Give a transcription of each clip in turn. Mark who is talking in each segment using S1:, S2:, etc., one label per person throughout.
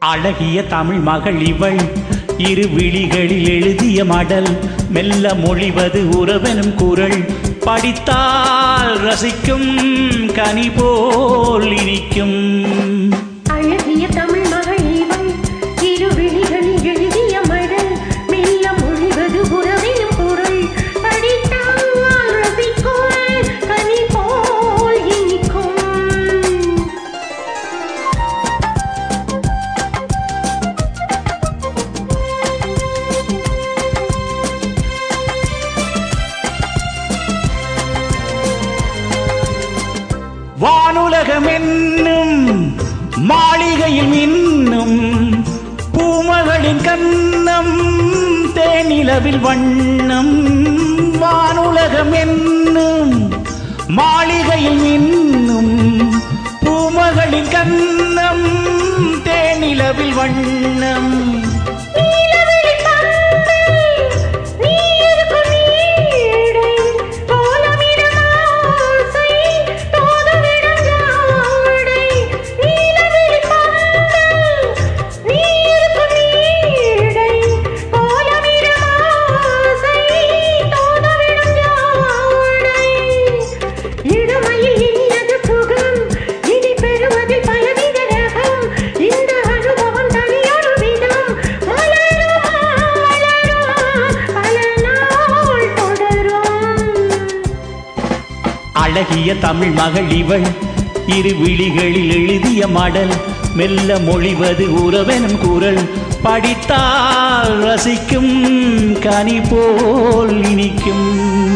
S1: அழகிய தமிழ் மகள் இவள் இரு விழிகளில் எழுதிய மடல் மெல்ல மொழிவது உறவெனும் குரல் படித்தால் ரசிக்கும் கனி போல் இனிக்கும்
S2: அழகிய தமிழ் மகள் இவள் இரு விழிகளில் எழுதிய மடல் மெல்ல மொழிவது உறவினும் பொருள் படித்தால் ரசிக்கும் கனி போல் இனிக்கும்
S1: வானுலகம் என்னும் மாளிகையில் மின்னும் பூமகளின் கண்ணம் தேனிலவில் வண்ணம் வானுலகம் என்னும் மாளிகையில் மின்னும் பூமகளின் கண்ணம் தேனிலவில் வண்ணம்
S2: நீலவெளி பந்து, நீ இருக்கும் நீடை, கோலமிடும் ஆசை, தோதுவிடும் ஜாடை. நீலவெளி பந்து, நீ இருக்கும் நீடை, கோலமிடும் ஆசை, தோதுவிடும் ஜாடை. இளமையில் இனியது சுகம், இனி பெறுவதில் பலவித ரகம். இந்த அனுபவம் தனியொரு விதம். மலரும், மலரும், பல நாள் தொடரும்.
S1: அழகிய தமிழ் மகள் இவள் இரு விழிகளில் எழுதிய மடல் மெல்ல மொழிவது உறவெனும் குரல் படித்தால் ரசிக்கும் கனி போல் இனிக்கும்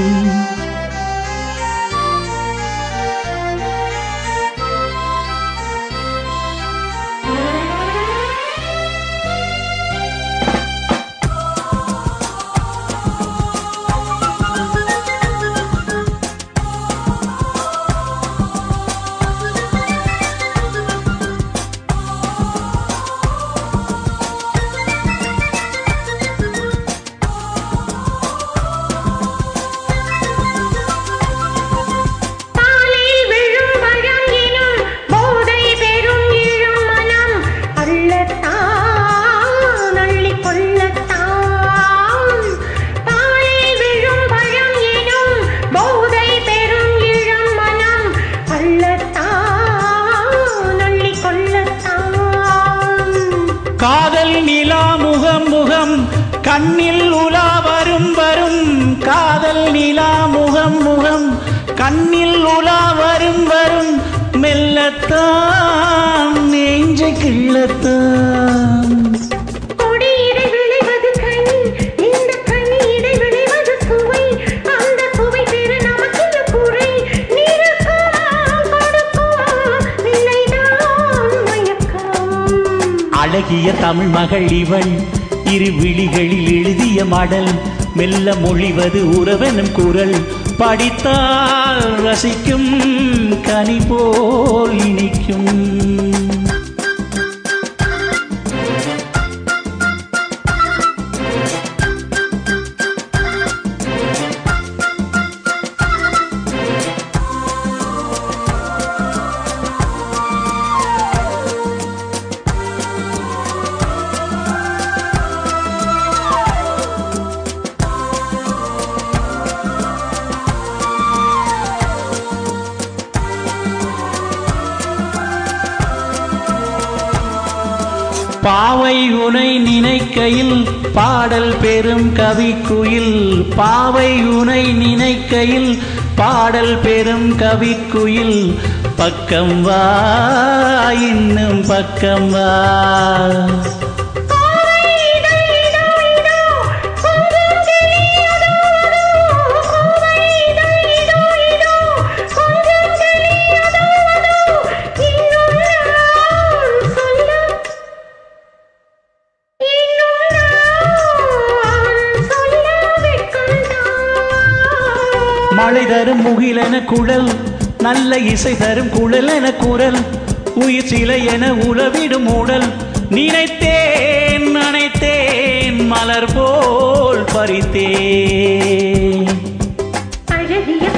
S2: பாலில் விழும் பழம் எனும் போதை பெறும் இளம் மனம் அள்ளத்தான் அள்ளிக் கொள்ளத்தான். பாலில் விழும் பழம் எனும் போதை பெறும் இளம் மனம் அள்ளத்தான் அள்ளிக் கொள்ளத்தான்.
S1: காதல் நிலா முகம் முகம் கண்ணில் உலா வரும் வரும் காதல் நிலா முகம் முகம் கண்ணில் உலா வரும் வரும் மெல்லத்தான் நெஞ்சை கிள்ளத்தான்
S2: கொடியிடை விளைவது கனி, இந்த கனியிடை விளைவது சுவை. அந்த சுவை பெற நமக்கென்ன குறை? நிறுக்குமா, கொடுக்குமா, நிலைதான் மயக்கம்.
S1: அழகிய தமிழ் மகள் இவள் இரு விழிகளில் எழுதிய மடல் மெல்ல மொழிவது உறவெனும் குரல் படித்தால் ரசிக்கும் கனி போல் இனிக்கும் பாவை உனை நினைக்கையில் பாடல் பெரும் கவிக்குயில் பாவை உனை நினைக்கையில் பாடல் பெரும் கவிக்குயில் பக்கம் வா இன்னும் பக்கம் வா
S2: கோவை இதோ, இதோ, இதோ, கொஞ்சம் கிளி அதோ, அதோ. கோவை இதோ, இதோ, இதோ, கொஞ்சம் கிளி அதோ, அதோ. இன்னும் நான் சொல்ல இன்னும் நான் சொல்ல வெட்கம்தான்.
S1: மழை தரும் முகிலென குழல் நல்ல இசை தரும் குழல் என குரல் உயிர் சிலை என உளவிடும் உடல் நினைத்தேன் நினைத்தேன் மலர் போல் பறித்தேன்
S2: அழகிய